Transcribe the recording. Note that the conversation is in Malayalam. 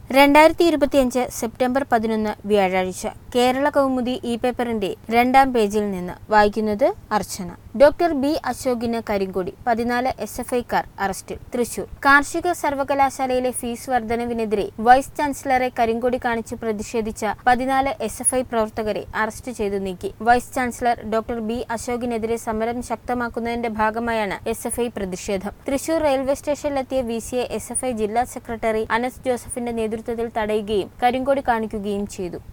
രണ്ടായിരത്തി ഇരുപത്തിയഞ്ച് സെപ്റ്റംബർ പതിനൊന്ന് വ്യാഴാഴ്ച കേരള കൗമുദി ഇ പേപ്പറിന്റെ രണ്ടാം പേജിൽ നിന്ന് വായിക്കുന്നത് അർച്ചന ഡോക്ടർ ബി അശോകിന് കരിങ്കൊടി പതിനാല് എസ് എഫ് ഐക്കാർ അറസ്റ്റിൽ തൃശൂർ കാർഷിക സർവകലാശാലയിലെ ഫീസ് വർധനവിനെതിരെ വൈസ് ചാൻസലറെ കരിങ്കൊടി കാണിച്ച് പ്രതിഷേധിച്ച പതിനാല് എസ് എഫ് ഐ പ്രവർത്തകരെ അറസ്റ്റ് ചെയ്തു നീക്കി വൈസ് ചാൻസലർ ഡോക്ടർ ബി അശോകിനെതിരെ സമരം ശക്തമാക്കുന്നതിന്റെ ഭാഗമായാണ് എസ് എഫ് ഐ പ്രതിഷേധം തൃശൂർ റെയിൽവേ സ്റ്റേഷനിലെത്തിയ വി സിയെ എസ് എഫ് ഐ ജില്ലാ സെക്രട്ടറി അനസ് ജോസഫിന്റെ നേതൃത്വത്തിൽ തടയുകയും കരിങ്കൊടി കാണിക്കുകയും ചെയ്തു